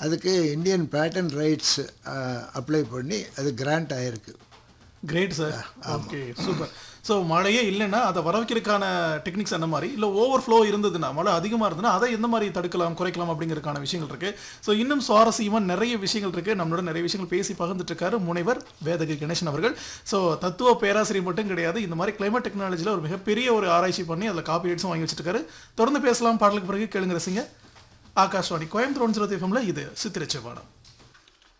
அதுக்கு Indian patent rights apply பண்ணி அது கிராண்ட் ஆயிருக்கு great sir okay super so மழையே இல்லைன்னா அதை வர வைக்கிறதுக்கான டெக்னிக்ஸ் அந்த மாதிரி இல்லை ஓவர் ஃப்ளோ இருந்ததுன்னா மழை அதிகமாக இருந்ததுன்னா அதை எந்த மாதிரி தடுக்கலாம் குறைக்கலாம் அப்படிங்கிறதுக்கான விஷயங்கள் இருக்கு ஸோ இன்னும் சுவாரஸ்யமாக நிறைய விஷயங்கள் இருக்கு நம்மளோட நிறைய விஷயங்கள் பேசி பகிர்ந்துட்டு இருக்காரு முனைவர் வேதகி கணேசன் அவர்கள் ஸோ தத்துவ பேராசிரியர் மட்டும் கிடையாது இந்த மாதிரி கிளைமேட் டெக்னாலஜியில் ஒரு மிகப்பெரிய ஒரு ஆராய்ச்சி பண்ணி அதில் காப்பிரைட்ஸும் வாங்கி வச்சிருக்காரு தொடர்ந்து பேசலாம் பாடலுக்கு பிறகு கேளுங்க ரசிங்க ஆகாஷ்வாணி கோயம்புத்தூர் ஒன் ஜீரோ இது சித்திரச்சவாடம்